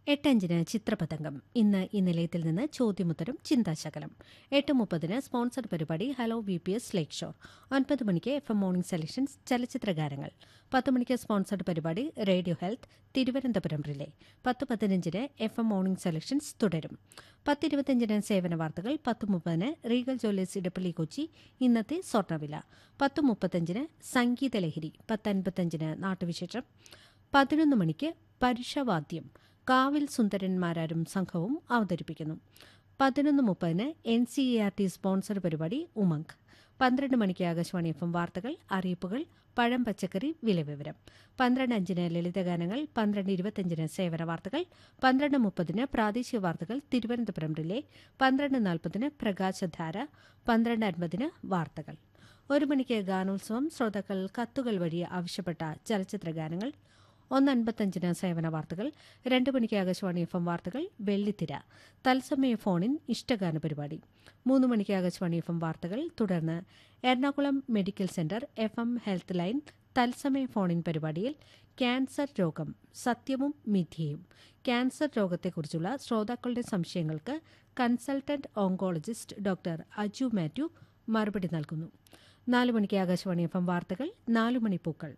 എട്ടഞ്ചിന് ചിത്രപതംഗം ഇന്ന് ഈ നിലയത്തിൽ നിന്ന് ചോദ്യമുത്തരം ചിന്താശകലം എട്ട് മുപ്പതിന് സ്പോൺസർഡ് പരിപാടി hello V P S lake shore ഒൻപത് മണിക്ക് എഫ് എം മോർണിംഗ് സെലക്ഷൻസ് ചലച്ചിത്ര ഗാനങ്ങൾ പത്ത് മണിക്ക് സ്പോൺസർഡ് പരിപാടി റേഡിയോ ഹെൽത്ത് തിരുവനന്തപുരം റിലേ പത്ത് പതിനഞ്ചിന് എഫ് എം മോർണിംഗ് സെലക്ഷൻസ് തുടരും പത്തിരുപത്തിയഞ്ചിന് സേവന വാർത്തകൾ പത്ത് മുപ്പതിന് റീഗൽ ജ്വല്ലേഴ്സ് ഇടപ്പള്ളി കൊച്ചി ഇന്നത്തെ സ്വർണ്ണവില പത്ത് മുപ്പത്തഞ്ചിന് സംഗീതലഹരി പത്തൻപത്തഞ്ചിന് നാട്ടുവിശേഷം പതിനൊന്ന് മണിക്ക് പരുഷവാദ്യം കാവിൽ സുന്ദരന്മാരാരും സംഘവും അവതരിപ്പിക്കുന്നു പതിനൊന്ന് മുപ്പതിന് N C A R T sponsor പരിപാടി ഉമങ്ക് പന്ത്രണ്ട് മണിക്ക് ആകാശവാണി എഫ് എം വാർത്തകൾ അറിയിപ്പുകൾ പഴം പച്ചക്കറി വിലവിവരം പന്ത്രണ്ട് അഞ്ചിന് ലളിതഗാനങ്ങൾ പന്ത്രണ്ട് ഇരുപത്തിയഞ്ചിന് സേവന വാർത്തകൾ പന്ത്രണ്ട് മുപ്പതിന് പ്രാദേശിക വാർത്തകൾ തിരുവനന്തപുരം റിലേ പന്ത്രണ്ട് നാൽപ്പതിന് പ്രകാശധാര പന്ത്രണ്ട് അൻപതിന് വാർത്തകൾ ഒരു മണിക്ക് ഗാനോത്സവം ശ്രോതാക്കൾ കത്തുകൾ വഴി ആവശ്യപ്പെട്ട ചലച്ചിത്ര ഗാനങ്ങൾ ഒന്ന് അൻപത്തഞ്ചിന് സേവന വാർത്തകൾ രണ്ട് മണിക്ക് ആകാശവാണി എഫ് എം വാർത്തകൾ വെള്ളിത്തിര തത്സമയ ഫോണിൻ ഇഷ്ടഗാന പരിപാടി മൂന്ന് മണിക്ക് ആകാശവാണി എഫ് എം വാർത്തകൾ തുടർന്ന് Ernakulam medical centre F M health line തത്സമയ ഫോണിൻ പരിപാടിയിൽ ക്യാൻസർ രോഗം സത്യവും മിഥ്യയും ക്യാൻസർ രോഗത്തെക്കുറിച്ചുള്ള ശ്രോതാക്കളുടെ സംശയങ്ങൾക്ക് consultant oncologist doctor Aju Mathew മറുപടി നൽകുന്നു നാല് മണിക്ക് ആകാശവാണി എഫ് എം വാർത്തകൾ നാല് മണി പൂക്കൾ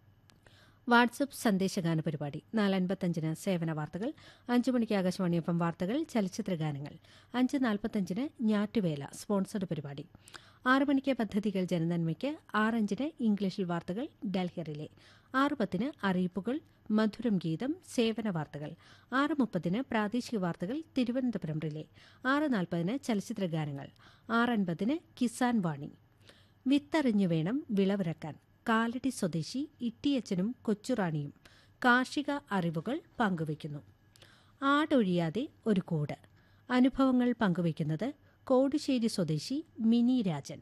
വാട്സപ്പ് സന്ദേശഗാന പരിപാടി നാല് അൻപത്തഞ്ചിന് സേവന വാർത്തകൾ അഞ്ച് മണിക്ക് ആകാശവാണി എഫ് എം വാർത്തകൾ ചലച്ചിത്ര ഗാനങ്ങൾ അഞ്ച് നാൽപ്പത്തഞ്ചിന് ഞാറ്റുവേല സ്പോൺസർഡ് പരിപാടി ആറ് മണിക്ക് പദ്ധതികൾ ജനനന്മയ്ക്ക് ആറഞ്ചിന് ഇംഗ്ലീഷിൽ വാർത്തകൾ ഡൽഹിറിലെ ആറ് പത്തിന് അറിയിപ്പുകൾ മധുരം ഗീതം സേവന വാർത്തകൾ ആറ് മുപ്പതിന് പ്രാദേശിക വാർത്തകൾ തിരുവനന്തപുരം റിലേ ആറ് നാൽപ്പതിന് ചലച്ചിത്ര ഗാനങ്ങൾ ആറ് അൻപതിന് കിസാൻ വാണി വിത്തറിഞ്ഞു വേണം വിളവിറക്കാൻ കാലടി സ്വദേശി ഇട്ടിയച്ചനും കൊച്ചുറാണിയും കാർഷിക അറിവുകൾ പങ്കുവയ്ക്കുന്നു ആടൊഴിയാതെ ഒരു കൂട് അനുഭവങ്ങൾ പങ്കുവയ്ക്കുന്നത് കോടിശ്ശേരി സ്വദേശി Mini Rajan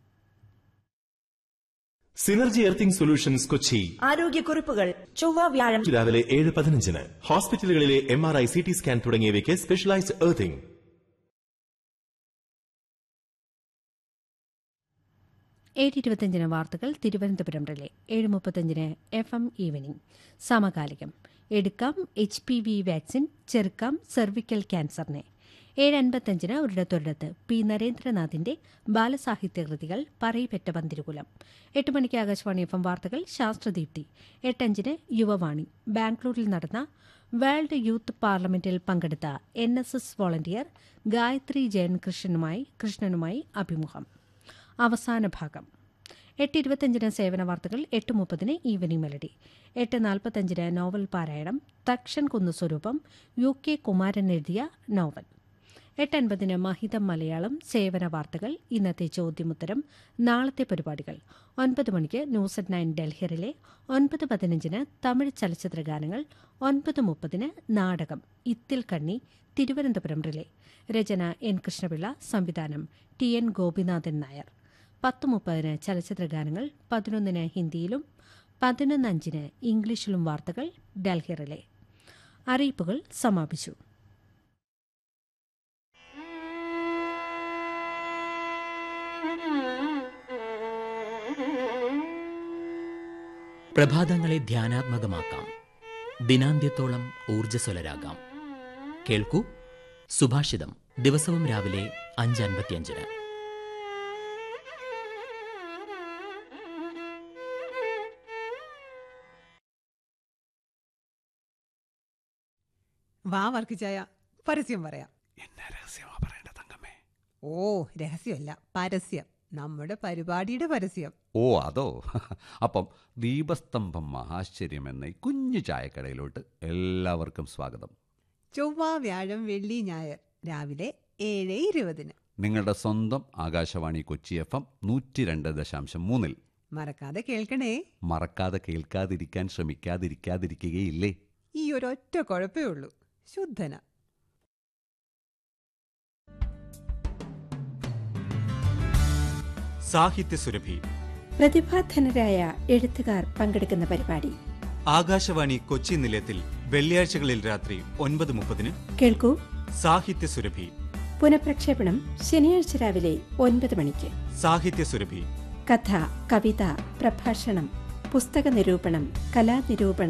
synergy earthing solutions Kochi ആരോഗ്യക്കുറിപ്പുകൾ ചൊവ്വ വ്യാഴം രാവിലെ ഏഴ് പതിനഞ്ചിന് ഹോസ്പിറ്റലുകളിലെ M R I C T scan തുടങ്ങിയവയ്ക്ക് സ്പെഷ്യലൈസ്ഡ് എർത്തിംഗ് ഏഴ് ഇരുപത്തഞ്ചിന് വാർത്തകൾ തിരുവനന്തപുരം റിലേ ഏഴ് മുപ്പത്തഞ്ചിന് എഫ് എം ഈവനിംഗ് സമകാലികം എടുക്കാം എച്ച് പി വി വാക്സിൻ ചെറുക്കാം സെർവിക്കൽ ക്യാൻസറിനെ ഏഴ് അൻപത്തഞ്ചിന് ഒരിടത്തൊരിടത്ത് പി നരേന്ദ്രനാഥിന്റെ ബാലസാഹിത്യ കൃതികൾ പറയിപ്പറ്റ പന്തിരുകുലം എട്ട് മണിക്ക് ആകാശവാണി എഫ് എം വാർത്തകൾ ശാസ്ത്രദീപ്തി എട്ടഞ്ചിന് യുവവാണി ബാംഗ്ലൂരിൽ നടന്ന വേൾഡ് യൂത്ത് പാർലമെന്റിൽ പങ്കെടുത്ത N S S volunteer Gayathri Jayan കൃഷ്ണനുമായി കൃഷ്ണനുമായി അഭിമുഖം അവസാന ഭാഗം എട്ട് ഇരുപത്തഞ്ചിന് സേവന വാർത്തകൾ എട്ട് മുപ്പതിന് ഈവനിംഗ് മെലഡി എട്ട് നാൽപ്പത്തഞ്ചിന് നോവൽ പാരായണം തക്ഷൻ കുന്നു സ്വരൂപം യു കെ കുമാരൻ എഴുതിയ നോവൽ എട്ട് അൻപതിന് മഹിതം മലയാളം സേവന വാർത്തകൾ ഇന്നത്തെ ചോദ്യമുത്തരം നാളത്തെ പരിപാടികൾ ഒൻപത് മണിക്ക് ന്യൂസ് അറ്റ് നയൻ ഡൽഹിറിലെ ഒൻപത് പതിനഞ്ചിന് തമിഴ് ചലച്ചിത്ര ഗാനങ്ങൾ ഒൻപത് മുപ്പതിന് നാടകം ഇത്തിൽ കണ്ണി തിരുവനന്തപുരം റിലേ രചന എൻ കൃഷ്ണപിള്ള സംവിധാനം ടി എൻ ഗോപിനാഥൻ നായർ പത്ത് മുപ്പതിന് ചലച്ചിത്ര ഗാനങ്ങൾ പതിനൊന്നിന് ഹിന്ദിയിലും പതിനൊന്ന് അഞ്ചിന് ഇംഗ്ലീഷിലും വാർത്തകൾ ഡൽഹിറിലെ അറിയിപ്പുകൾ സമാപിച്ചു പ്രഭാതങ്ങളെ ധ്യാനാത്മകമാക്കാം ദിനാന്ത്യത്തോളം ഊർജ്ജസ്വലരാകാം കേൾക്കൂ സുഭാഷിതം ദിവസവും രാവിലെ അഞ്ച് അൻപത്തിയഞ്ചിന് വാ വർക്കിച്ചായ പരസ്യം പറയാം എന്നെ രഹസ്യമാ പറയേണ്ട തങ്കമ്മേ ഓ രഹസ്യമല്ല പരസ്യം നമ്മുടെ പരിപാടിയുടെ പരസ്യം ഓ അതോ അപ്പം ദീപസ്തംഭം മഹാശ്ചര്യം എന്ന ഈ കുഞ്ഞു ചായക്കടയിലോട്ട് എല്ലാവർക്കും സ്വാഗതം ചൊവ്വ വ്യാഴം വെള്ളി ഞായർ രാവിലെ ഏഴ് ഇരുപതിന് നിങ്ങളുടെ സ്വന്തം ആകാശവാണി കൊച്ചി എഫ് എം നൂറ്റി രണ്ട് ദശാംശം മൂന്നിൽ മറക്കാതെ കേൾക്കണേ മറക്കാതെ കേൾക്കാതിരിക്കാൻ ശ്രമിക്കാതിരിക്കാതിരിക്കുകയില്ലേ ഈ ഒരൊറ്റ കുഴപ്പേ ഉള്ളൂ ശുദ്ധന സാഹിത്യസുരഭി പ്രതിഭാധനരായ എഴുത്തുകാർ പങ്കെടുക്കുന്ന പരിപാടി ആകാശവാണി കൊച്ചി നിലയത്തിൽ വെള്ളിയാഴ്ചകളിൽ രാത്രി ഒൻപത് മുപ്പതിന് കേൾക്കൂ സാഹിത്യസുരഭി പുനഃപ്രക്ഷേപണം ശനിയാഴ്ച രാവിലെ ഒൻപത് മണിക്ക് സാഹിത്യസുരഭി കഥ കവിത പ്രഭാഷണം പുസ്തക നിരൂപണം കലാനിരൂപണം